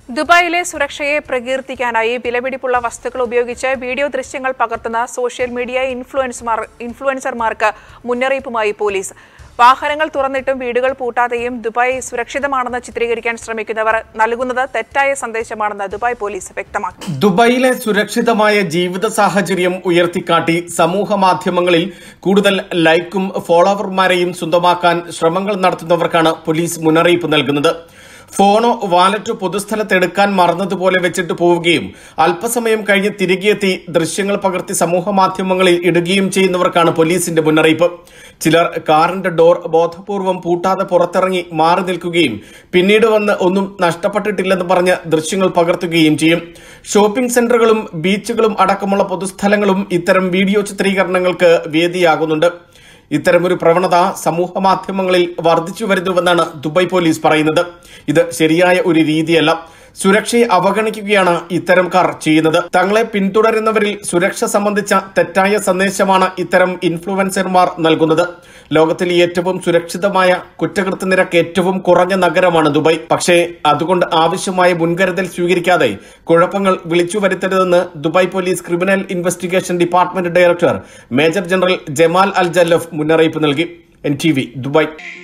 ദുബായിലെ സുരക്ഷയെ പ്രകീർത്തിക്കാനായി വിലപിടിപ്പുള്ള വസ്തുക്കൾ ഉപയോഗിച്ച് വീഡിയോ ദൃശ്യങ്ങൾ പകർത്തുന്ന സോഷ്യൽ മീഡിയ ഇൻഫ്ലുവൻസർമാർ ഇൻഫ്ലുവൻസർമാർക്ക് മുന്നറിയിപ്പുമായി പോലീസ് വാഹനങ്ങൾ തുറന്നിട്ടും വീടുകൾ പൂട്ടാതെയും ദുബായ് സുരക്ഷിതമാണെന്ന് ചിത്രീകരിക്കാൻ ശ്രമിക്കുന്നവർ നൽകുന്നത് തെറ്റായ സന്ദേശമാണെന്ന് ദുബായ് പോലീസ് വ്യക്തമാക്കി ദുബായിലെ സുരക്ഷിതമായ ജീവിത സാഹചര്യം ഉയർത്തിക്കാട്ടി സമൂഹ മാധ്യമങ്ങളിൽ കൂടുതൽ ലൈക്കും ഫോളോവർമാരെയും സ്വന്തമാക്കാൻ ശ്രമങ്ങൾ നടത്തുന്നവർക്കാണ് പോലീസ് മുന്നറിയിപ്പ് നൽകുന്നത് ഫോണോ വാലറ്റോ പൊതുസ്ഥലത്ത് എടുക്കാൻ മറന്നതുപോലെ വെച്ചിട്ട് പോവുകയും അല്പസമയം കഴിഞ്ഞ് തിരികെ എത്തി ദൃശ്യങ്ങൾ പകർത്തി സമൂഹ മാധ്യമങ്ങളിൽ ഇടുകയും ചെയ്യുന്നവർക്കാണ് പോലീസിന്റെ മുന്നറിയിപ്പ് ചിലർ കാറിന്റെ ഡോർ ബോധപൂർവം പൂട്ടാതെ പുറത്തിറങ്ങി മാറി നിൽക്കുകയും പിന്നീട് വന്ന് ഒന്നും നഷ്ടപ്പെട്ടിട്ടില്ലെന്ന് പറഞ്ഞ് ദൃശ്യങ്ങൾ പകർത്തുകയും ചെയ്യും ഷോപ്പിംഗ് സെന്ററുകളും ബീച്ചുകളും അടക്കമുള്ള പൊതുസ്ഥലങ്ങളും ഇത്തരം വീഡിയോ ചിത്രീകരണങ്ങൾക്ക് വേദിയാകുന്നുണ്ട് ഇത്തരമൊരു പ്രവണത സമൂഹ മാധ്യമങ്ങളിൽ വർദ്ധിച്ചു വരുന്നുവെന്നാണ് ദുബായ് പോലീസ് പറയുന്നത് ഇത് ശരിയായ ഒരു രീതിയല്ല സുരക്ഷയെ അവഗണിക്കുകയാണ് ഇത്തരംകാർ ചെയ്യുന്നത് തങ്ങളെ പിന്തുടരുന്നവരിൽ സുരക്ഷ സംബന്ധിച്ച തെറ്റായ സന്ദേശമാണ് ഇത്തരം ഇൻഫ്ലുവൻസർമാർ നൽകുന്നത് ലോകത്തിലെ ഏറ്റവും സുരക്ഷിതമായ കുറ്റകൃത്യ നിരക്ക് ഏറ്റവും കുറഞ്ഞ നഗരമാണ് ദുബായ് പക്ഷേ അതുകൊണ്ട് ആവശ്യമായ മുൻകരുതൽ സ്വീകരിക്കാതെ കുഴപ്പങ്ങൾ വിളിച്ചു വരുത്തരുതെന്ന് Dubai police criminal investigation department director major general Jamal Al Jallaf മുന്നറിയിപ്പ് നൽകി എൻ ടി വി ദുബായ്